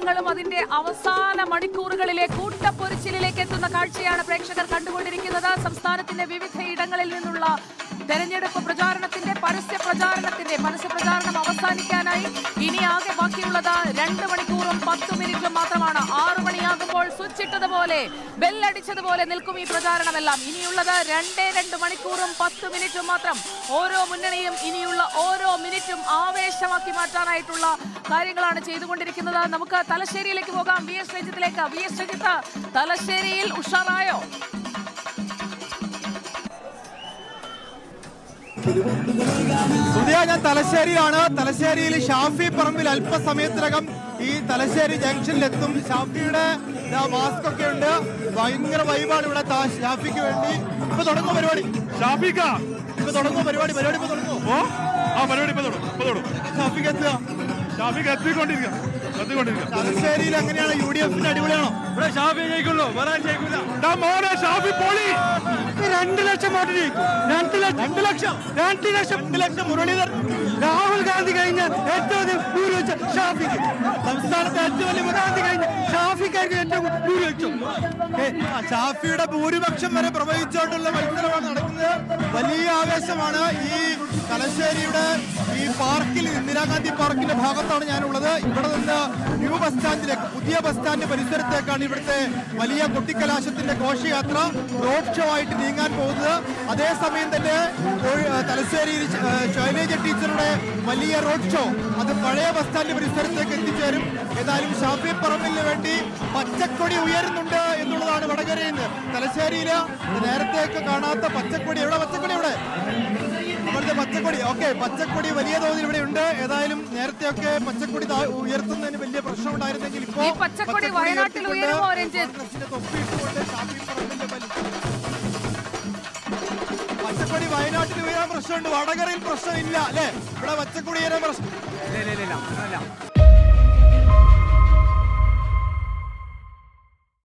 മത്സരങ്ങളും അതിന്റെ അവസാന മണിക്കൂറുകളിലെ കൂട്ടപ്പൊരിച്ചിലേക്ക് എത്തുന്ന കാഴ്ചയാണ് പ്രേക്ഷകർ കണ്ടുകൊണ്ടിരിക്കുന്നത് സംസ്ഥാനത്തിന്റെ വിവിധ ഇടങ്ങളിൽ നിന്നുള്ള തെരഞ്ഞെടുപ്പ് പ്രചാരണത്തിന്റെ പരസ്യ പ്രചാരണത്തിന്റെ പരസ്യ പ്രചാരണം അവസാനിക്കാനായി ഇനി ആകെ ബാക്കിയുള്ളത് രണ്ട് മണിക്കൂറും പത്ത് മിനിറ്റും മാത്രമാണ് ആറു മണിയാകുമ്പോൾ സ്വിച്ച് ഇട്ടതുപോലെ ബെല്ലടിച്ചതുപോലെ നിൽക്കും ഈ പ്രചാരണമെല്ലാം ഇനിയുള്ളത് രണ്ടേ രണ്ട് മണിക്കൂറും പത്ത് മിനിറ്റും മാത്രം ഓരോ മുന്നണിയും ഇനിയുള്ള ഓരോ മിനിറ്റും ആവേശമാക്കി മാറ്റാനായിട്ടുള്ള കാര്യങ്ങളാണ് ചെയ്തുകൊണ്ടിരിക്കുന്നത് നമുക്ക് തലശ്ശേരിയിലേക്ക് പോകാം വി എസ് രഞ്ജിത്തിലേക്ക് വി എസ് രഞ്ജിത്ത് തലശ്ശേരിയിൽ ഉഷാറായോ സുധിയ ഞാൻ തലശ്ശേരിയിലാണ് തലശ്ശേരിയിൽ ഷാഫി പറമ്പിൽ അല്പസമയത്തിനകം ഈ തലശ്ശേരി ജംഗ്ഷനിലെത്തും ഷാഫിയുടെ മാസ്ക് ഒക്കെ ഉണ്ട് ഭയങ്കര വൈബാണ് ഇവിടെ താ- ഷാഫിക്ക് വേണ്ടി ഇപ്പൊ തുടങ്ങും പരിപാടി ഷാഫിക്ക ഇപ്പൊ തുടങ്ങും പരിപാടി പരിപാടി ഇപ്പൊ തുടങ്ങും ഓ ആ പരിപാടി ഇപ്പൊ തുടങ്ങും ഇപ്പൊ തുടങ്ങും ഷാഫിക്ക് എത്തുക ഷാഫിക്ക് എത്തിക്കൊണ്ടിരിക്കുക എത്തിക്കൊണ്ടിരിക്കുക തലശ്ശേരിയിൽ എങ്ങനെയാണ് യു ഡി എഫിന്റെ അടിപൊളിയാണോ ഇവിടെ ഷാഫി ജയിക്കുള്ളൂ വരാൻ ജയിക്കില്ല മോനെ ഷാഫി പോളി രണ്ട് ലക്ഷം വോട്ട് ജയിക്കും രണ്ട് ലക്ഷം രണ്ട് ലക്ഷം രണ്ട് ലക്ഷം രണ്ട് ലക്ഷം മുരളീധരൻ രാഹുൽ ഗാന്ധി കഴിഞ്ഞ ഏറ്റവും അധികം ഭൂരിപക്ഷം ഷാഫിക്ക് സംസ്ഥാനത്തെ ഏറ്റവും വലിയ ഗാന്ധി കഴിഞ്ഞ ഷാഫിക്കാർക്ക് ഏറ്റവും ഭൂരിപക്ഷം ഏ, ആ, ഷാഫിയുടെ ഭൂരിപക്ഷം വരെ പ്രവഹിച്ചുകൊണ്ടുള്ള മത്സരമാണ് നടക്കുന്നത് വലിയ ആവേശമാണ് ഈ തലശ്ശേരിയുടെ ഈ പാർക്കിൽ ഇന്ദിരാഗാന്ധി പാർക്കിന്റെ ഭാഗത്താണ് ഞാനുള്ളത് ഇവിടെ നിന്ന് ന്യൂ ബസ് സ്റ്റാൻഡിലേക്ക് പുതിയ ബസ് സ്റ്റാൻഡ് പരിസരത്തേക്കാണ് ഇവിടുത്തെ വലിയ കൊട്ടിക്കലാശത്തിന്റെ ഘോഷയാത്ര റോഡ് ഷോ ആയിട്ട് നീങ്ങാൻ പോകുന്നത് അതേസമയം തന്നെ കോഴി- ആ, തലശ്ശേരിയിൽ ശ- ആ, ശൈലജ ടീച്ചറുടെ വലിയ റോഡ് ഷോ അത് പഴയ ബസ് സ്റ്റാൻഡ് പരിസരത്തേക്ക് എത്തിച്ചേരും ഏതായാലും ഷാഫി പറമ്പിലിന് വേണ്ടി പച്ചക്കൊടി ഉയരുന്നുണ്ട് എന്നുള്ളതാണ് വടകരയിൽ നിന്ന് തലശ്ശേരിയില് നേരത്തേക്ക് കാണാത്ത പച്ചക്കൊടി എവിടെ പച്ചക്കൊടി എവിടെ അവിടുത്തെ പച്ചക്കൊടി ഓക്കെ പച്ചക്കൊടി വലിയ തോതിൽ ഇവിടെ ഉണ്ട് ഏതായാലും നേരത്തെയൊക്കെ പച്ചക്കൊടി താ- ഉയർത്തുന്നതിന് വലിയ പ്രശ്നം ഉണ്ടായിരുന്നെങ്കിൽ ഇപ്പോ ഈ പച്ചക്കൊടി വയനാട്ടിൽ ഉയർത്തിക്കൊണ്ട് ഉയരുമോ, രഞ്ജിത്ത്? കോൺഗ്രസിന്റെ തൊപ്പിയിട്ടുകൊണ്ട് ഷാഫി പറമ്പിലിന്റെ വലിയ പച്ചക്കൊടി വയനാട്ടിൽ ഉയരാൻ പ്രശ്നമുണ്ട് വടകരയിൽ പ്രശ്നമില്ല അല്ലേ ഇവിടെ പച്ചക്കൊടി ഉയരാൻ പ്രശ്നം